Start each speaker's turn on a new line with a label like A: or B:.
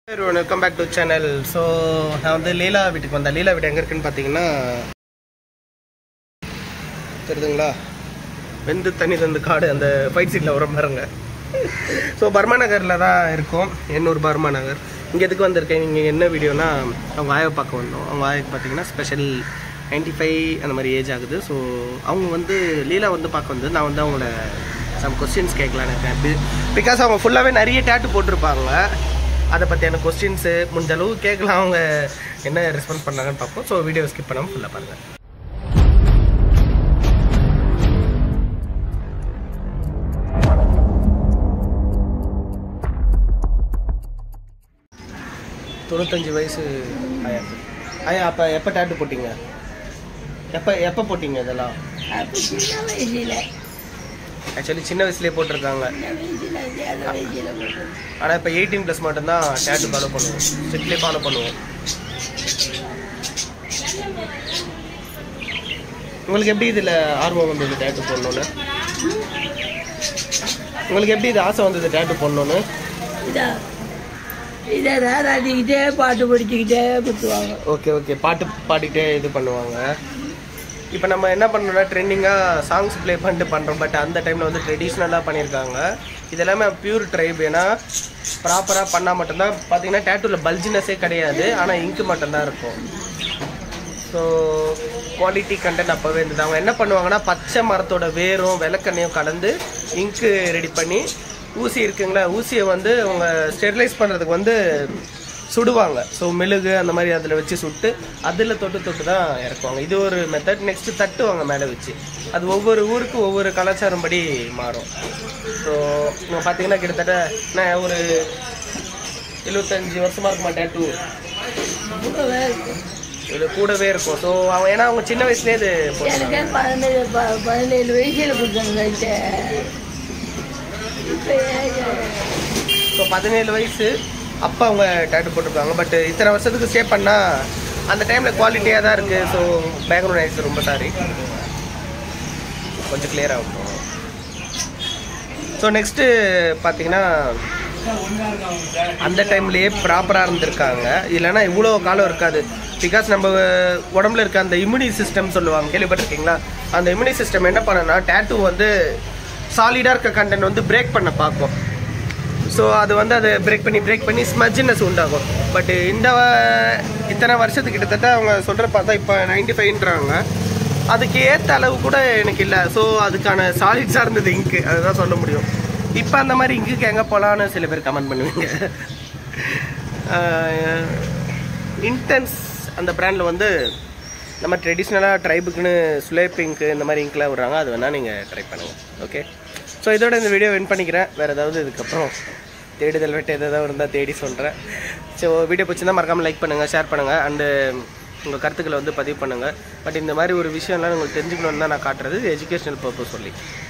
A: Welcome back to channel so நான் வந்து லீலா வீட்டுக்கு வந்தேன் லீலா வீடு எங்கே இருக்குன்னு பார்த்தீங்கன்னா தெரியுதுங்களா வெந்து தண்ணி தந்து காடு அந்த ஃபைட் சீட்டில் வர பாருங்க ஸோ பர்மா நகரில் தான் இருக்கும் எண்ணூர் பர்மா நகர் இங்கே எதுக்கு வந்திருக்கேன் இங்கே என்ன வீடியோனா அவங்க ஆயை பார்க்க வந்தோம் அவங்க ஆய்க்கு பார்த்தீங்கன்னா ஸ்பெஷல் நைன்டி ஃபைவ் அந்த மாதிரி ஏஜ் ஆகுது ஸோ அவங்க வந்து லீலா வந்து பார்க்க வந்து நான் வந்து அவங்கள சம் கொஸ்டின்ஸ் கேட்கலான்னு இருக்கேன் பிகாஸ் அவங்க ஃபுல்லாகவே நிறைய டேட்டு போட்டிருப்பாங்க அதை பற்றியான கொஸ்டின்ஸு முடிஞ்ச அளவு கேட்கலாம் அவங்க என்ன ரெஸ்பான்ஸ் பண்ணாங்கன்னு பார்ப்போம் ஸோ வீடியோ ஸ்கிப் பண்ணாமல் ஃபுல்லாக பாருங்கள் தொண்ணூத்தஞ்சு வயசு ஆயா ஆயா அப்போ எப்போ டேட்டு போட்டீங்க எப்போ எப்போ போட்டீங்க இதெல்லாம்
B: அப்ப சின்ன வயசுல
A: ஆக்சுவலி சின்ன வயசுலேயே போட்டிருக்காங்க
B: சின்ன வயசுல அந்த வயசுல போட்டோம்.
A: ஆனால் இப்போ எயிட்டீன் ப்ளஸ் மட்டும்தான் டேட்டு ஃபாலோ பண்ணுவோம் ஸ்ட்ரிக்ட்லேயே ஃபாலோ பண்ணுவோம் உங்களுக்கு எப்படி இதில் ஆர்வம் வந்தது டேட்டு போடணுன்னு உங்களுக்கு எப்படி இது ஆசை வந்தது டேட்டு போடணுன்னு
B: இதா இதை ராதாடிக்கிட்டே பாட்டு படிச்சுக்கிட்டே குத்துவாங்க
A: ஓகே ஓகே பாட்டு பாடிட்டே இது பண்ணுவாங்க இப்போ நம்ம என்ன பண்ணோம்னா ட்ரெண்டிங்காக சாங்ஸ் ப்ளே பண்ணிட்டு பண்ணுறோம் பட் அந்த டைமில் வந்து ட்ரெடிஷ்னலாக பண்ணியிருக்காங்க இது எல்லாமே பியூர் ட்ரைப் ஏன்னா ப்ராப்பராக பண்ணால் மட்டும்தான் பார்த்தீங்கன்னா டேட்டூவில் பல்ஜினஸே கிடையாது ஆனால் இங்கு மட்டும்தான் இருக்கும் ஸோ குவாலிட்டி கண்டென்ட் அப்போவே இருந்தது அவங்க என்ன பண்ணுவாங்கன்னா பச்சை மரத்தோட வேரும் விளக்கெண்ணையும் கலந்து இங்கு ரெடி பண்ணி ஊசி இருக்குங்களா ஊசியை வந்து அவங்க ஸ்டெரிலைஸ் பண்ணுறதுக்கு வந்து சுடுவாங்க ஸோ மெழுகு அந்த மாதிரி அதில் வச்சு சுட்டு அதில் தொட்டு தொட்டு தான் இறக்குவாங்க இது ஒரு மெத்தட் நெக்ஸ்ட்டு தட்டுவாங்க மேலே வச்சு அது ஒவ்வொரு ஊருக்கு ஒவ்வொரு கலாச்சாரம் படி மாறும் ஸோ நீங்கள் பார்த்தீங்கன்னா கிட்டத்தட்ட நான் ஒரு எழுபத்தஞ்சு வருஷமாக இருக்குமா டேட்டூ
B: கூடவே இருக்கும்.
A: இது கூடவே இருக்கும் ஸோ அவன் ஏன்னா அவங்க சின்ன வயசுலேயே இது போட்டாங்க
B: எனக்கே பதினேழு ப- பதினேழு வயசுல கொடுத்தாங்க கைட்ட இப்போ
A: ஸோ பதினேழு வயசு அப்போ அவங்க டேட்டு போட்டிருக்காங்க பட் இத்தனை வருஷத்துக்கு ஸ்டே பண்ணால் அந்த டைமில் குவாலிட்டியாக தான் இருக்குது ஸோ பேக்ரவுண்ட் ஆயிடுச்சு ரொம்ப சாரி கொஞ்சம் clear ஆகட்டும் ஸோ நெக்ஸ்ட்டு பார்த்தீங்கன்னா அந்த டைம்லேயே ப்ராப்பராக இருந்திருக்காங்க இல்லைன்னா இவ்வளோ காலம் இருக்காது பிகாஸ் நம்ம உடம்புல இருக்க அந்த இம்யூனி சிஸ்டம் சொல்லுவாங்க கேள்விப்பட்டிருக்கீங்களா அந்த இம்யூனி சிஸ்டம் என்ன பண்ணுன்னா டேட்டூ வந்து சாலிடாக இருக்க கண்டென்ட் வந்து பிரேக் பண்ண பார்க்கும் ஸோ அது வந்து அதை பிரேக் பண்ணி பிரேக் பண்ணி ஸ்மஜ்னஸ் உண்டாகும் பட் இந்த வ- இத்தனை வருஷத்துக்கு கிட்டத்தட்ட அவங்க சொல்கிற பார்த்தா இப்போ நைன்டி ஃபைவ்ன்றாங்க அதுக்கு ஏற்ற அளவு கூட எனக்கு இல்லை ஸோ அதுக்கான சாலிட்ஸாக இருந்தது இங்கு அதுதான் சொல்ல முடியும் இப்போ அந்த மாதிரி இங்குக்கு எங்கே போகலான்னு சில பேர் கமெண்ட் பண்ணுவீங்க இன்டென்ஸ் அந்த பிராண்டில் வந்து நம்ம ட்ரெடிஷ்னலாக ட்ரைபுக்குன்னு சுலே பிங்க்கு இந்த மாதிரி இங்க்லாம் விடுறாங்க அது வேணால் நீங்கள் ட்ரை பண்ணுங்கள் ஓகே ஸோ இதோட இந்த வீடியோ வின் பண்ணிக்கிறேன் வேறு ஏதாவது இதுக்கப்புறம் தேடுதல் வெட்டு எதாவது இருந்தால் தேடி சொல்கிறேன் ஸோ வீடியோ பிடிச்சிருந்தா மறக்காமல் லைக் பண்ணுங்கள் ஷேர் பண்ணுங்கள் அண்டு உங்கள் கருத்துக்களை வந்து பதிவு பண்ணுங்கள் பட் இந்த மாதிரி ஒரு விஷயம்லாம் உங்களுக்கு தெரிஞ்சுக்கணுன்னு தான் நான் காட்டுறது எஜுகேஷனல் பர்பஸ் சொல்லி